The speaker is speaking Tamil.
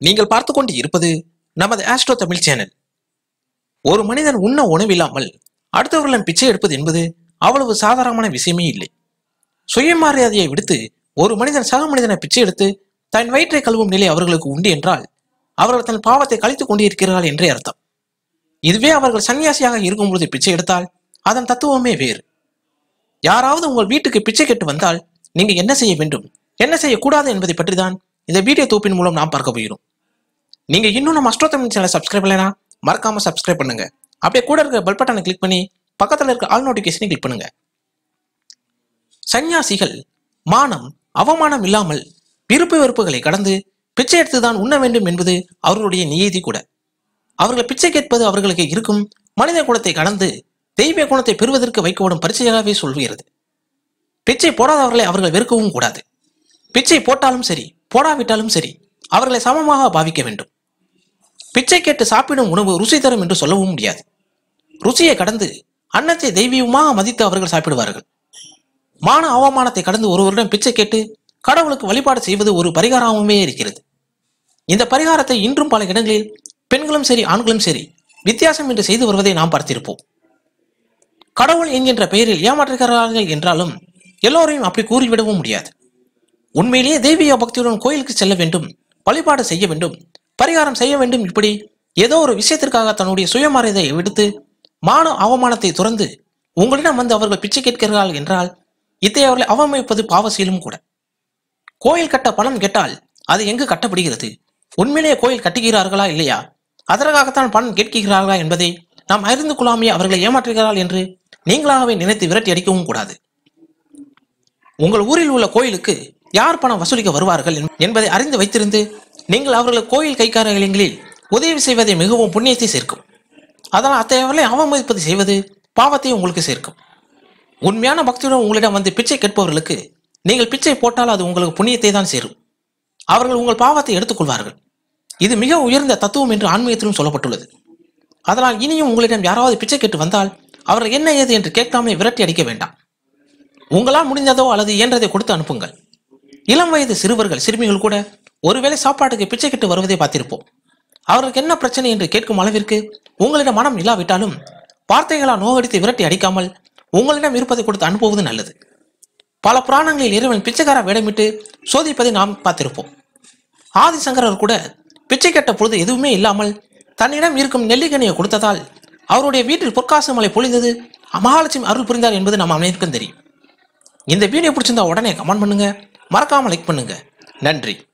நீங்கள் பார்த்து கொண்டு இருப்பது நமது ஆஸ்ட்ரோ தமிழ் சேனல் ஒரு மனிதன் உண்ண உணவில்லாமல் அடுத்தவர்களிடம் பிச்சை எடுப்பது என்பது அவ்வளவு சாதாரணமான விஷயமே இல்லை சுயமரியாதையை விடுத்து ஒரு மனிதன் சக மனிதனை பிச்சை எடுத்து தன் வயிற்றை கழுவும் நிலை அவர்களுக்கு உண்டு என்றால் அவர்கள் தன் பாவத்தை கழித்துக் கொண்டிருக்கிறார்கள் என்றே அர்த்தம் இதுவே அவர்கள் சன்னியாசியாக இருக்கும்பொழுது பிச்சை எடுத்தால் அதன் தத்துவமே வேறு யாராவது உங்கள் வீட்டுக்கு பிச்சை கேட்டு வந்தால் நீங்க என்ன செய்ய வேண்டும் என்ன செய்யக்கூடாது என்பதை பற்றி தான் இந்த வீடியோ தொகுப்பின் மூலம் நாம் பார்க்க போகிறோம் நீங்க இன்னும் நம்ம அஸ்ட்ரோ தமிழ் சேனலை சப்ஸ்கிரைப் பண்ணலைனா மறக்காம சப்ஸ்கிரைப் பண்ணுங்க அப்படியே கூட இருக்க பெல் பட்டனை கிளிக் பண்ணி பக்கத்துல இருக்க ஆல் நோட்டிபிகேஷனை கிளிக் பண்ணுங்க சந்நியாசிகள் மானம் அவமானம் இல்லாமல் விருப்பு வெறுப்புகளை கடந்து பிச்சை எடுத்துதான் உண்ண வேண்டும் என்பது அவர்களுடைய நியதி கூட அவர்கள் பிச்சை கேட்பது அவர்களுக்கு இருக்கும் மனித குலத்தை கடந்து தெய்வ குணத்தை பெறுவதற்கு வைக்கப்படும் பரிச்சையாகவே சொல்கிறது பிச்சை போடாதவர்களை அவர்கள் வெறுக்கவும் கூடாது பிச்சை போட்டாலும் சரி போடாவிட்டாலும் சரி அவர்களை சமமாக பாவிக்க வேண்டும் பிச்சை கேட்டு சாப்பிடும் உணவு ருசி தரும் என்று சொல்லவும் முடியாது ருசியை கடந்து அன்னத்தை தெய்வீகமாக மதித்து அவர்கள் சாப்பிடுவார்கள் மான அவமானத்தை கடந்து ஒருவரிடம் பிச்சை கேட்டு கடவுளுக்கு வழிபாடு செய்வது ஒரு பரிகாரமாகவே இருக்கிறது இந்த பரிகாரத்தை இன்றும் பல இடங்களில் பெண்களும் சரி ஆண்களும் சரி வித்தியாசம் என்று செய்து வருவதை நாம் பார்த்திருப்போம் கடவுள் என்கின்ற பெயரில் ஏமாற்றுகிறார்கள் என்றாலும் எல்லோரையும் அப்படி கூறிவிடவும் முடியாது உண்மையிலேயே தெய்வீக பக்தியுடன் கோயிலுக்கு செல்ல வேண்டும் வழிபாடு செய்ய வேண்டும் பரிகாரம் செய்ய வேண்டும் இப்படி ஏதோ ஒரு விஷயத்திற்காக தன்னுடைய சுயமரியாதையை விடுத்து மான அவமானத்தை துறந்து உங்களிடம் வந்து அவர்கள் பிச்சை கேட்கிறார்கள் என்றால் இத்தகையவர்களை அவமதிப்பது பாவசீலும் கூட கோயில் கட்ட பணம் கேட்டால் அது எங்கு கட்டப்படுகிறது உண்மையிலேயே கோயில் கட்டுகிறார்களா இல்லையா அதற்காகத்தான் பணம் கேட்கிறார்களா என்பதை நாம் அறிந்து கொள்ளாமே அவர்களை ஏமாற்றுகிறார்கள் என்று நீங்களாகவே நினைத்து விரட்டி அடிக்கவும் கூடாது உங்கள் ஊரில் உள்ள கோயிலுக்கு யார் பணம் வசூலிக்க வருவார்கள் என்- என்பதை அறிந்து வைத்திருந்து நீங்கள் அவர்கள் கோயில் கைக்காரர்களில் உதவி செய்வதை மிகவும் புண்ணியத்தை சேர்க்கும் அதனால் அத்தகையவர்களை அவமதிப்பது செய்வது பாவத்தை உங்களுக்கு சேர்க்கும் உண்மையான பக்தியுடன் உங்களிடம் வந்து பிச்சை கேட்பவர்களுக்கு நீங்கள் பிச்சை போட்டால் அது உங்களுக்கு புண்ணியத்தை தான் சேரும் அவர்கள் உங்கள் பாவத்தை எடுத்துக்கொள்வார்கள் இது மிக உயர்ந்த தத்துவம் என்று ஆன்மீகத்திலும் சொல்லப்பட்டுள்ளது அதனால் இனியும் உங்களிடம் யாராவது பிச்சை கேட்டு வந்தால் அவர்கள் என்ன ஏது என்று கேட்காமலே விரட்டி அடிக்க வேண்டாம் உங்களால் முடிந்ததோ அல்லது இயன்றதை கொடுத்து அனுப்புங்கள் இளம் வயது சிறுவர்கள் சிறுமிகள் கூட ஒருவேளை சாப்பாட்டுக்கு பிச்சை கேட்டு வருவதை பார்த்திருப்போம் அவர்களுக்கு என்ன பிரச்சனை என்று கேட்கும் அளவிற்கு உங்களிடம் மனம் இல்லாவிட்டாலும் வார்த்தைகளால் நோகடித்து விரட்டி அடிக்காமல் உங்களிடம் இருப்பதை கொடுத்து அனுப்புவது நல்லது பல புராணங்களில் இறைவன் பிச்சைக்கார வேடமிட்டு சோதிப்பதை நாம் பார்த்திருப்போம் ஆதிசங்கரர் கூட பிச்சை கேட்ட பொழுது எதுவுமே இல்லாமல் தன்னிடம் இருக்கும் நெல்லிக்கனியை கொடுத்ததால் அவருடைய வீட்டில் பொற்காசு மலை பொழிந்தது மகாலட்சுமி அருள் புரிந்தார் என்பது நம்ம அனைவருக்கும் தெரியும் இந்த வீடியோ பிடிச்சிருந்தா உடனே கமெண்ட் பண்ணுங்க மறக்காம லைக் பண்ணுங்க நன்றி